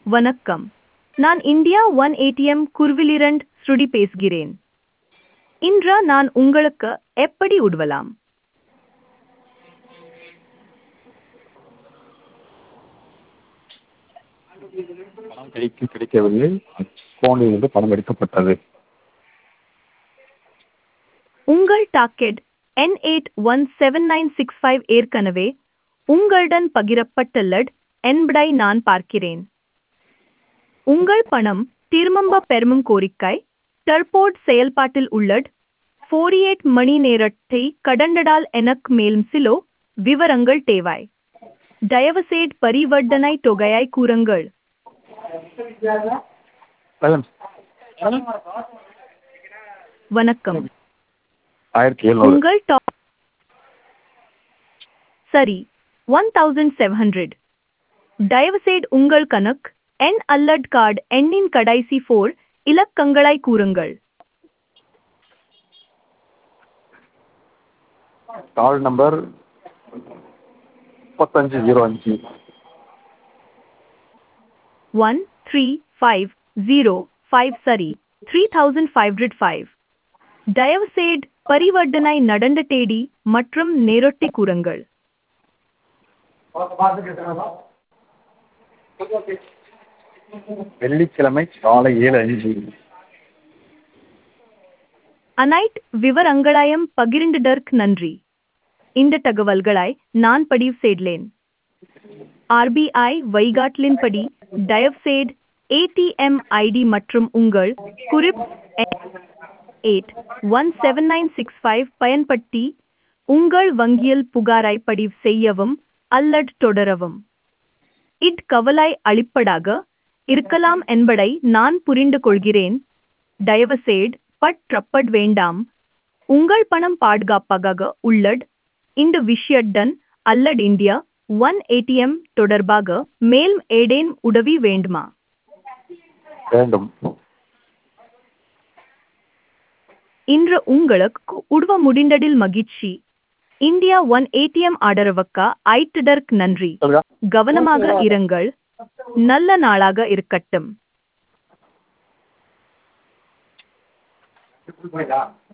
வணக்கம் நான் India one ATM குர்விலிரண்ட் ஸ்ருடி பேசுகிறேன் இன்று நான் உங்களுக்கு எப்படி உதவலாம் பணம் கைக்கு கிடைக்கவில்லை அக்கௌண்ட்டில் இருந்து பணம் எடுக்கப்பட்டது உங்கள் docket N eight one seven nine six five ஏற்கனவே உங்களுடன் பகிரப்பட்டுள்ளது என்பதை நான் பார்க்கிறேன் உங்கள் பணம் திரும்ப பெறும் கோரிக்கை டர்போர்ட் செயல்பாட்டில் உள்ளது ஃபோர்டி எயிட் மணி நேரத்தை கடந்ததால் எனக்கு மேலும் சில விவரங்கள் தேவை தயவுசெய்து பரிவர்த்தனை தொகையை கூறுங்கள் மேடம் வணக்கம் ஆயிரத்தி எழுநூறு உங்கள் டாப் சரி ஒன் தௌசண்ட் செவன் ஹண்ட்ரட் தயவுசெய்து உங்கள் கணக்கு என் அல்லட் கார்டு எண்ணின் கடைசி ஃபோர் இலக்கங்களை கூறுங்கள் கால் நம்பர் முப்பத்தஞ்சு ஜீரோ அஞ்சு one three five zero five சரி three thousand five hundred five தயவுசெய்து பரிவர்த்தனை நடந்த தேதி மற்றும் நேரத்தை கூறுங்கள் வெள்ளிக்கிழமை காலை ஏழு அஞ்சு அனைத்து விவரங்களையும் பகிர்ந்ததற்கு நன்றி இந்த தகவல்களை நான் பதிவு செய்தேன் ஆர்பிஐ வழிகாட்டலின்படி தயவுசெய்து ஏடிஎம் ஐடி மற்றும் உங்கள் குறிப் eight one seven nine six five பயன்படுத்தி உங்கள் வங்கியில் புகாரை பதிவு செய்யவும் அல்லது தொடரவும் இட் கவலை அளிப்பதாக இருக்கலாம் என்பதை நான் புரிந்து கொள்கிறேன் தயவுசெய்து பற்றப்பட வேண்டாம் உங்கள் பணம் பாதுகாப்பாக உள்ளது இந்த விஷயத்துடன் அல்லது இந்தியா ஒன் ஏடிஎம் தொடர்பாக மேலும் ஏதேனும் உதவி வேண்டுமா வேண்டும் இன்று உங்களுக்கு உதவ முடிந்ததில் மகிழ்ச்சி இந்தியா ஒன் ஏடிஎம் ஆதரவுக்கு ஐட்டதற்கு நன்றி சொல்லுங்க கவனமாக இருங்கள் நல்ல நாளாக இருக்கட்டும்